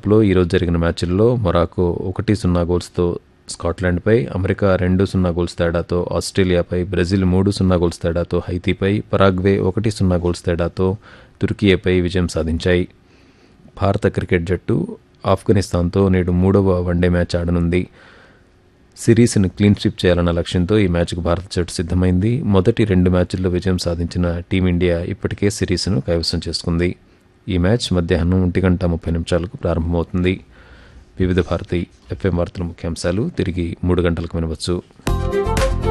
కప్లో ఈరోజు జరిగిన మ్యాచ్ల్లో మొరాకో ఒకటి సున్నా గోల్స్తో స్కాట్లాండ్పై అమెరికా రెండు సున్నా గోల్స్ తేడాతో ఆస్ట్రేలియాపై బ్రెజిల్ మూడు సున్నా గోల్స్ తేడాతో హైతీపై పరాగ్వే ఒకటి సున్నా గోల్స్ తేడాతో తుర్కియేపై విజయం సాధించాయి భారత క్రికెట్ జట్టు ఆఫ్ఘనిస్తాన్తో నేడు మూడవ వన్డే మ్యాచ్ ఆడనుంది సిరీస్ను క్లీన్ స్వీప్ చేయాలన్న లక్ష్యంతో ఈ మ్యాచ్కు భారత జట్టు సిద్ధమైంది మొదటి రెండు మ్యాచ్ల్లో విజయం సాధించిన టీమిండియా ఇప్పటికే సిరీస్ను కైవసం చేసుకుంది ఈ మ్యాచ్ మధ్యాహ్నం ఒంటి గంట ముప్పై నిమిషాలకు ప్రారంభమవుతుంది వివిధ భారతి ఎఫ్ఎం వార్తల ముఖ్యాంశాలు తిరిగి మూడు గంటలకు వినవచ్చు